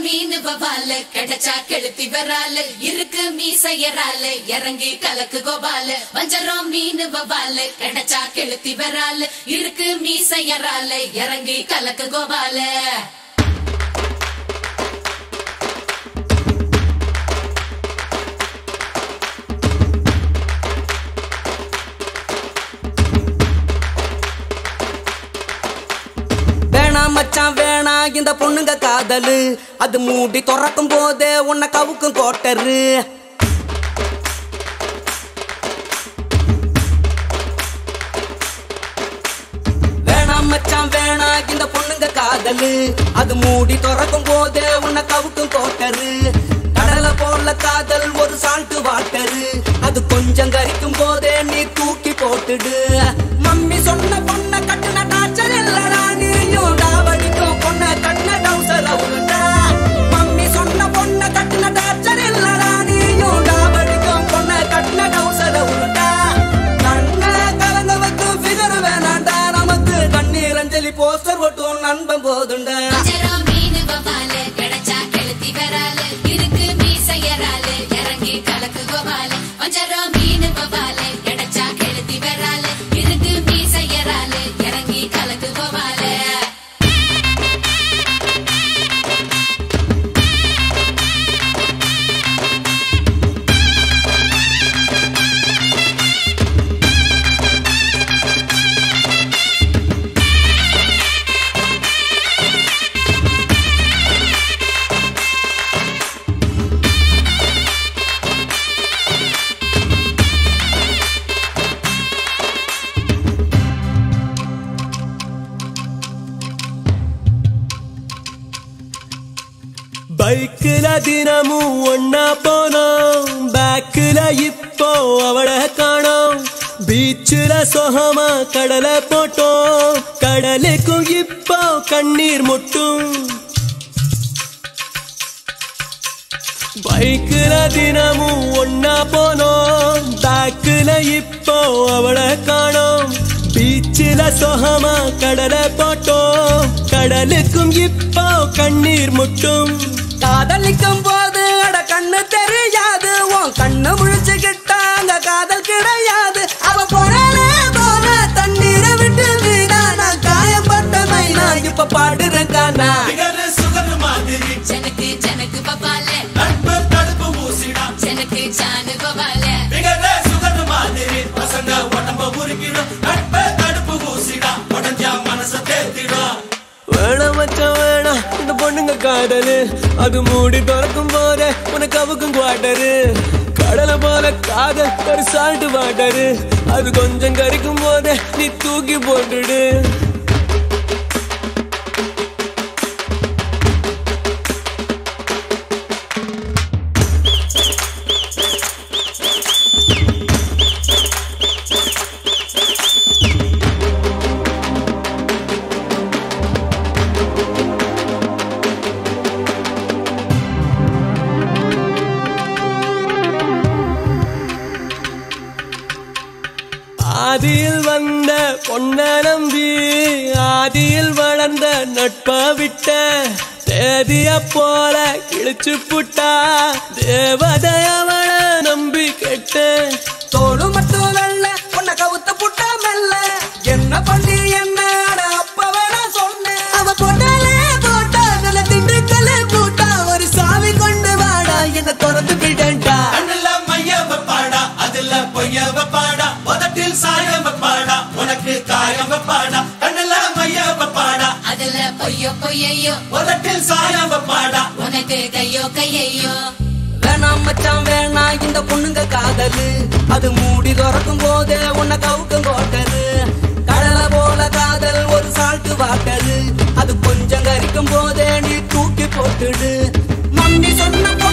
மீன் வவால கிடைச்சா கெளுத்தி வரால இருக்கு மீசையரால இறங்கி கலக்கு கோபால வஞ்சரம் மீன் வவால கிடைச்சா கெளுத்தி வரால இருக்கு மீசையரால இறங்கி கலக்கு கோபால வேணாம் மச்சான் வேணாம் இந்த பொண்ணுங்க காதலு அது மூடி திறக்கும் போதே உன்னை கவுக்கும் கோட்டரு வேணாம் மச்சான் வேணாம் இந்த பொண்ணுங்க காதலு அது மூடி திறக்கும் போதே உன்னை கவுக்கும் கோட்டரு கடலை போல காதல் ஒரு சால்ட்டு வாட்டரு அது கொஞ்சம் கரிக்கும் போதே நீ தூக்கி போட்டுடு மம்மி சொன்ன பொண்ண கட்டுன டாச்சர் இல்லடா நீயும் டாவடிக்கும் பொண்ண கட்டின டவுசர் அவருடா மம்மி சொன்ன பொண்ண கட்டுன டாச்சர் இல்லடா நீயும் டாவடிக்கும் பொண்ண கட்டின டவுசர் அவருடா கண்ண கலங்க வைக்கும் ஃபிகர் வேணாண்டா நமக்கு கண்ணீர் அஞ்சலி போஸ்டர் ஒட்டும் நண்பன் போதுண்டா வஞ்சரம் மீன் வவால கிடைச்சா கெளுத்தி வரால இருக்கு மீசையரால இறங்கி கலக்கு கோபால வஞ்சரம் மீன் வவால கிடைச்சா கெளுத்தி வரால இருக்கு மீசையரால இறங்கி கலக்கு கோபால பைக்குல தினமும் ஒன்னா போனோம் பேக்குல இப்போ அவள காணோம் பீச்சுல சொகமா கடலை போட்டோம் கடலுக்கும் இப்போ கண்ணீர் முட்டும் பைக்குல தினமும் ஒன்னா போனோம் பேக்குல இப்போ அவள காணோம் பீச்சில சொகமா கடலை போட்டோம் கடலுக்கும் இப்போ கண்ணீர் முட்டும் காதலிக்கும் போது அட கண்ணு தெரியாது உன் கண்ணு முழிச்சுக்கிட்டாங்க காதல் கிடையாது அவ போறானே போற தண்ணீரை விட்டு வீணா நான் காயப்பட்ட மைனா இப்ப பாடுறேன் கானா ஜனக்கு ஜனக்கு பபால ஜனக்கு ஜானு பபால வேணாம் மச்சான் வேணாம் இந்த பொண்ணுங்க காதலு அது மூடி திறக்கும் போதே உனக்கு அவுக்கும் குவாட்டரு கடலை போல காதல் ஒரு சால்ட் வாட்டரு அது கொஞ்சம் கரிக்கும் போதே நீ தூக்கி போட்டுடு ஆதியில் வந்த பொன்ன நம்பி ஆதியில் வளர்ந்த நட்ப விட்ட தேதிய போல கிழிச்சு புட்டா தேவதையவள நம்பி கெட்ட தோடு மட்டும் வெள்ள உன்னை கவுத்த புட்டா மெல்ல என்ன பண்ணி என்ன அட அப்ப வேணா சொன்னேன் அவ போட்டாலே போட்டா நல்ல திண்டுக்கல்ல கூட்டா ஒரு சாவி கொண்டு வாடா என்ன திறந்து விடண்டா கண்ணுல மைய வைப்பாடா அதுல பொய்ய வைப்பாடா உதட்டில் சாயம் வைப்பாடா உனக்கு காயம் வைப்பாடா கண்ணுல மைய வைப்பாடா அதுல பொய்யோ பொய்யையோ உதட்டில் சாயம் வைப்பாடா உனக்கு கையோ கையையோ வேணாம் மச்சான் வேணாம் இந்த பொண்ணுங்க காதலு அது மூடி திறக்கும் போதே உன்னை கவுக்கும் கோட்டரு கடலை போல காதல் ஒரு சால்ட்டு வாட்டரு அது கொஞ்சம் கரிக்கும் போதே நீ தூக்கி போட்டுடு மம்மி சொன்ன